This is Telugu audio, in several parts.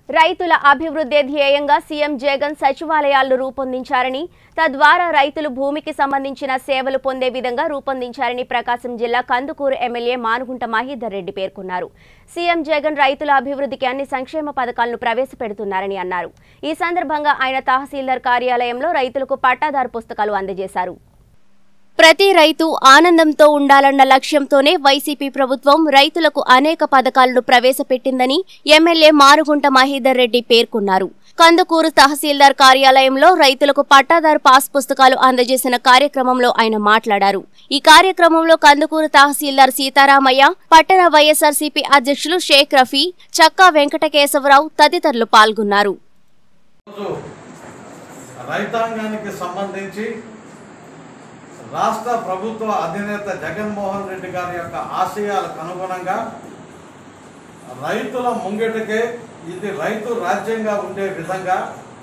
రైతుల అభివృద్ధి ధ్యేయంగా సీఎం జగన్ సచివాలయాలను రూపొందించారని తద్వారా రైతులు భూమికి సంబంధించిన సేవలు పొందే విధంగా రూపొందించారని ప్రకాశం జిల్లా కందుకూరు ఎమ్మెల్యే మానుగుంట మహీధర్ రెడ్డి పేర్కొన్నారు సీఎం జగన్ రైతుల అభివృద్ధికి అన్ని సంక్షేమ పథకాలను ప్రవేశపెడుతున్నారని అన్నారు ఈ సందర్భంగా ఆయన తహసీల్దార్ కార్యాలయంలో రైతులకు పట్టాదారు పుస్తకాలు అందజేశారు ప్రతి రైతు ఆనందంతో ఉండాలన్న లక్ష్యంతోనే వైసీపీ ప్రభుత్వం రైతులకు అనేక పథకాలను ప్రవేశపెట్టిందని ఎమ్మెల్యే మారుగుంట మహీధర్ రెడ్డి పేర్కొన్నారు కందుకూరు తహసీల్దార్ కార్యాలయంలో రైతులకు పట్టాదారు పాస్ పుస్తకాలు అందజేసిన కార్యక్రమంలో ఆయన మాట్లాడారు ఈ కార్యక్రమంలో కందుకూరు తహసీల్దార్ సీతారామయ్య పట్టణ వైఎస్ఆర్సీపీ అధ్యక్షులు షేక్ రఫీ చక్కా వెంకటకేశవరావు తదితరులు పాల్గొన్నారు ఈరోజు రైతాంగానికి సంబంధించి రాష్ట్ర ప్రభుత్వ అధినేత జగన్మోహన్ రెడ్డి గారి యొక్క ఆశయాలకు అనుగుణంగా రైతుల ముంగిటకే ఇది రైతు రాజ్యంగా ఉండే విధంగా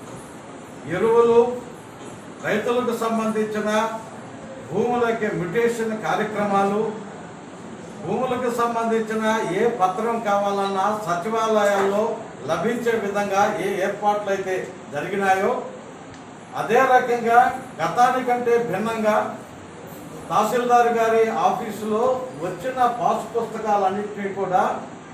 ఎరువులు రైతులకు సంబంధించిన భూములకి మ్యుటేషన్ కార్యక్రమాలు భూములకు సంబంధించిన ఏ పత్రం కావాలన్నా సచివాలయాల్లో లభించే విధంగా ఏ ఏర్పాట్లు అయితే జరిగినాయో అదే రకంగా గతానికంటే భిన్నంగా తహసీల్దార్ గారి ఆఫీసులో వచ్చిన పాస్ పుస్తకాలన్నింటినీ కూడా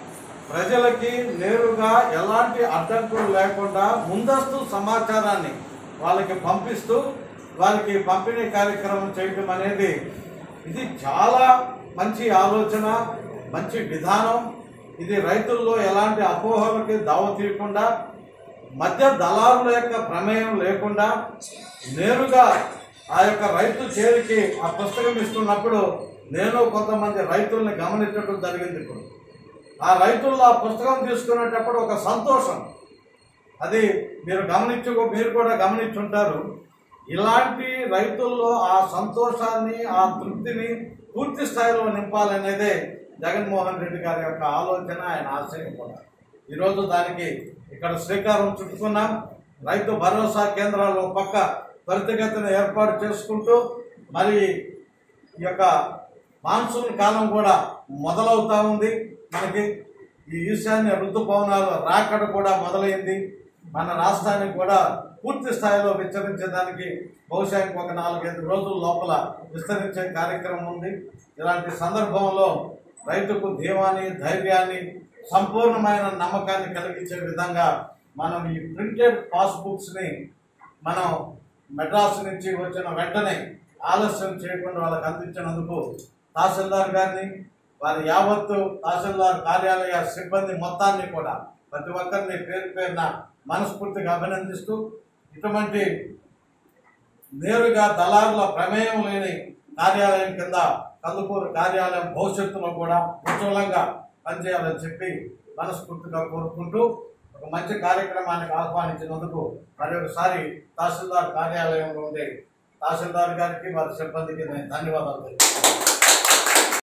ప్రజలకి నేరుగా ఎలాంటి అడ్డంకులు లేకుండా ముందస్తు సమాచారాన్ని వాళ్ళకి పంపిస్తూ వారికి పంపిణీ కార్యక్రమం చేయడం అనేది ఇది చాలా మంచి ఆలోచన మంచి విధానం ఇది రైతుల్లో ఎలాంటి అపోహలకి దావ తీయకుండా మధ్య దళారుల యొక్క ప్రమేయం లేకుండా నేరుగా ఆ యొక్క రైతు చేరికి ఆ పుస్తకం ఇస్తున్నప్పుడు నేను కొంతమంది రైతుల్ని గమనించడం జరిగింది ఇప్పుడు ఆ రైతుల్లో ఆ పుస్తకం తీసుకునేటప్పుడు ఒక సంతోషం అది మీరు గమనించు మీరు కూడా గమనించుంటారు ఇలాంటి రైతుల్లో ఆ సంతోషాన్ని ఆ తృప్తిని పూర్తి స్థాయిలో నింపాలనేదే జగన్మోహన్ రెడ్డి గారి యొక్క ఆలోచన ఆయన ఆశయం కూడా ఈరోజు దానికి ఇక్కడ శ్రీకారం చుట్టుకున్నాం రైతు భరోసా కేంద్రాలు ఒక పక్క త్వరితగతిన ఏర్పాటు చేసుకుంటూ మరి ఈ యొక్క మాన్సూన్ కాలం కూడా మొదలవుతా ఉంది మనకి ఈ ఈశాన్య ఋతుపవనాలు రాకడ కూడా మొదలైంది మన రాష్ట్రానికి కూడా పూర్తి స్థాయిలో విస్తరించడానికి బహుశా ఇంకొక నాలుగైదు రోజుల లోపల విస్తరించే కార్యక్రమం ఉంది ఇలాంటి సందర్భంలో రైతుకు ధీమాని ధైర్యాన్ని సంపూర్ణమైన నమ్మకాన్ని కలిగించే విధంగా మనం ఈ ప్రింటెడ్ పాస్బుక్స్ని మనం మెడ్రాస్ నుంచి వచ్చిన వెంటనే ఆలస్యం చేయకుండా వాళ్ళకి అందించినందుకు తహసీల్దార్ గారిని వారి యావత్తు తహసీల్దార్ కార్యాలయ సిబ్బంది మొత్తాన్ని కూడా ప్రతి ఒక్కరిని పేరు పేరున మనస్ఫూర్తిగా అభినందిస్తూ ఇటువంటి నేరుగా దళారుల ప్రమేయం లేని కార్యాలయం కింద కందుకూరు కార్యాలయం భవిష్యత్తులో కూడా ఉజ్వలంగా పనిచేయాలని చెప్పి మనస్ఫూర్తిగా కోరుకుంటూ ఒక మంచి కార్యక్రమానికి ఆహ్వానించినందుకు మరి ఒకసారి తహసీల్దార్ కార్యాలయంలో ఉండే తహసీల్దార్ గారికి వారి సిబ్బందికి నేను ధన్యవాదాలు తెలుపుతున్నాను